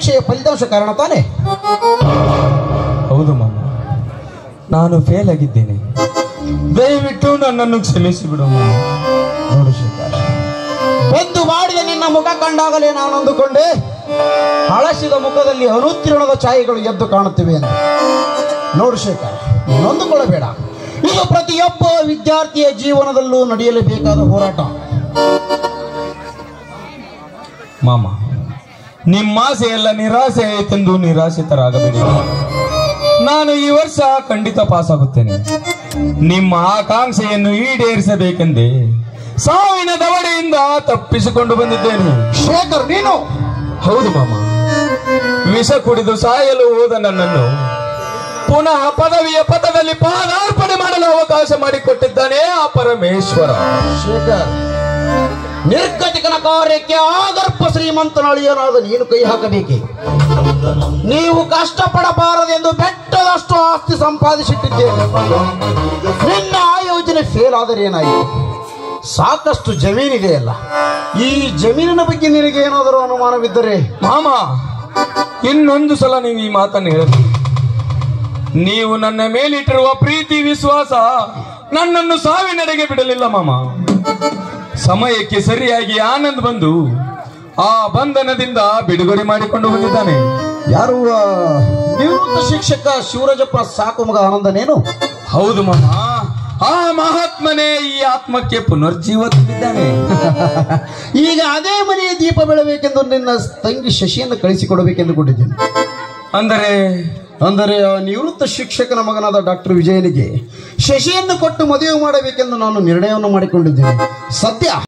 ಪರೀಕ್ಷೆಯ ಫಲಿತಾಂಶ ಕಾರಣ ತಾನೇ ಹೌದು ಮಾಮ ನಾನು ಫೇಲ್ ಆಗಿದ್ದೇನೆ ದಯವಿಟ್ಟು ನನ್ನನ್ನು ಕ್ಷಮಿಸಿ ಬಿಡು ಮಾಮ ನೋಡು ಶೇಖರ್ ಬಂದು ಮಾಡಿದ ನಿನ್ನ ಮುಖ ಕಂಡಾಗಲೇ ನಾನು ಅಂದುಕೊಂಡೆ ಹಳಸಿದ ಮುಖದಲ್ಲಿ ಅನುತ್ತೀರ್ಣದ ಛಾಯೆಗಳು ಎದ್ದು ಕಾಣುತ್ತಿವೆ ಎಂದು ನೋಡು ಶೇಖರ್ ನೊಂದುಕೊಳ್ಳಬೇಡ ಇದು ಪ್ರತಿಯೊಬ್ಬ ವಿದ್ಯಾರ್ಥಿಯ ಜೀವನದಲ್ಲೂ ನಡೆಯಲೇಬೇಕಾದ ಹೋರಾಟ ಮಾಮ ನಿಮ್ಮ ಆಸೆ ಎಲ್ಲ ನಿರಾಸೆ ಆಯಿತೆಂದು ನಿರಾಶಿತರಾಗಬೇಡಿ ನಾನು ಈ ವರ್ಷ ಖಂಡಿತ ಪಾಸ್ ಆಗುತ್ತೇನೆ ನಿಮ್ಮ ಆಕಾಂಕ್ಷೆಯನ್ನು ಈಡೇರಿಸಬೇಕೆಂದೇ ಸಾವಿನ ದವಡೆಯಿಂದ ತಪ್ಪಿಸಿಕೊಂಡು ಬಂದಿದ್ದೇನೆ ಶೇಖರ್ ನೀನು ಹೌದು ಮಾಮ ವಿಷ ಕುಡಿದು ಸಾಯಲು ಹೋದ ನನ್ನನ್ನು ಪುನಃ ಪದವಿಯ ಪಥದಲ್ಲಿ ಪಾದಾರ್ಪಣೆ ಮಾಡಲು ಅವಕಾಶ ಮಾಡಿಕೊಟ್ಟಿದ್ದಾನೆ ಆ ಪರಮೇಶ್ವರ ಶೇಖರ್ ನಿರ್ಗತಿಕನ ಕಾರ್ಯಕ್ಕೆ ಆಗರ್ಭ ಶ್ರೀಮಂತನಳಿಯನಾದ ನೀನು ಕೈ ಹಾಕಬೇಕೆ ನೀವು ಕಷ್ಟಪಡಬಾರದೆಂದು ಬೆಟ್ಟದಷ್ಟು ಆಸ್ತಿ ಸಂಪಾದಿಸಿಟ್ಟಿದ್ದೇನೆ ನಿನ್ನ ಆ ಯೋಜನೆ ಫೇಲ್ ಆದರೆ ಏನಾಯಿತು ಸಾಕಷ್ಟು ಜಮೀನಿದೆಯಲ್ಲ ಈ ಜಮೀನಿನ ಬಗ್ಗೆ ನಿನಗೆ ಏನಾದರೂ ಅನುಮಾನವಿದ್ದರೆ ಮಾಮ ಇನ್ನೊಂದು ಸಲ ನೀವು ಈ ಮಾತನ್ನು ಹೇಳಬೇಕು ನೀವು ನನ್ನ ಮೇಲಿಟ್ಟಿರುವ ಪ್ರೀತಿ ವಿಶ್ವಾಸ ನನ್ನನ್ನು ಸಾವಿನೆಡೆಗೆ ಬಿಡಲಿಲ್ಲ ಮಾಮ ಸಮಯಕ್ಕೆ ಸರಿಯಾಗಿ ಆನಂದ್ ಬಂದು ಆ ಬಂಧನದಿಂದ ಬಿಡುಗಡೆ ಮಾಡಿಕೊಂಡು ಬಂದಿದ್ದಾನೆ ಯಾರು ಆ, ನಿವೃತ್ತ ಶಿಕ್ಷಕ ಶಿವರಾಜಪ್ಪ ಸಾಕು ಮಗ ಆನಂದನೇನು ಹೌದು ಮಾಮ ಆ ಮಹಾತ್ಮನೇ ಈ ಆತ್ಮಕ್ಕೆ ಪುನರ್ಜೀವ ತುಂಬಿದ್ದಾನೆ ಈಗ ಅದೇ ಮನೆಯ ದೀಪ ಬೆಳಬೇಕೆಂದು ನಿನ್ನ ತಂಗಿ ಶಶಿಯನ್ನು ಕಳಿಸಿಕೊಡಬೇಕೆಂದು ಕೊಟ್ಟಿದ್ದೇನೆ ಅಂದರೆ ಅಂದರೆ ಆ ನಿವೃತ್ತ ಶಿಕ್ಷಕನ ಮಗನಾದ ಡಾಕ್ಟರ್ ವಿಜಯನಿಗೆ ಶಶಿಯನ್ನು ಕೊಟ್ಟು ಮದುವೆ ಮಾಡಬೇಕೆಂದು ನಾನು ನಿರ್ಣಯವನ್ನು ಮಾಡಿಕೊಂಡಿದ್ದೇನೆ ಸದ್ಯ